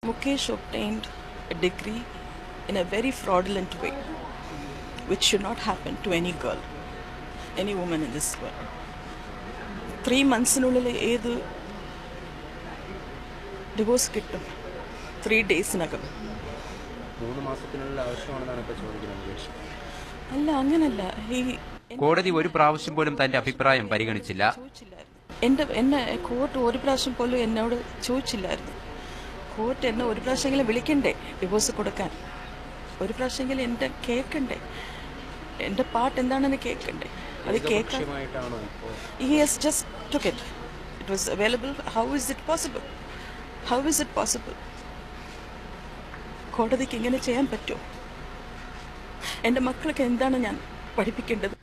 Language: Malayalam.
Mukesh obtained a degree in a very fraudulent way, which should not happen to any girl, any woman in this world. Three മന്ത്സിനുള്ളിൽ ഏത് ഡിവോഴ്സ് കിട്ടും ത്രീ ഡേയ്സിനകം മൂന്ന് മാസത്തിനുള്ള ആവശ്യമാണെന്നാണ് ഇപ്പോൾ ചോദിക്കുന്നത് മുകേഷ് അല്ല അങ്ങനല്ല ഈ കോടതി ഒരു പ്രാവശ്യം പോലും തന്റെ അഭിപ്രായം പരിഗണിച്ചില്ല എൻ്റെ എന്നെ കോർട്ട് ഒരു പ്രാവശ്യം പോലും എന്നോട് ചോദിച്ചില്ലായിരുന്നു കോർട്ട് എന്നെ ഒരു പ്രാവശ്യമെങ്കിലും വിളിക്കണ്ടേ ഡിവോഴ്സ് കൊടുക്കാൻ ഒരു പ്രാവശ്യമെങ്കിലും എൻ്റെ കേൾക്കണ്ടേ എൻ്റെ പാട്ട് എന്താണെന്ന് കേൾക്കണ്ടേ അത് കേൾക്കാൻ ലക്ഷ്യമായിട്ടാണോ ഇപ്പോൾ he has just took it. It was available. How is it possible? How is it possible? കോടതിക്ക് ഇങ്ങനെ ചെയ്യാൻ പറ്റുമോ എൻ്റെ മക്കൾക്ക് എന്താണ് ഞാൻ പഠിപ്പിക്കേണ്ടത്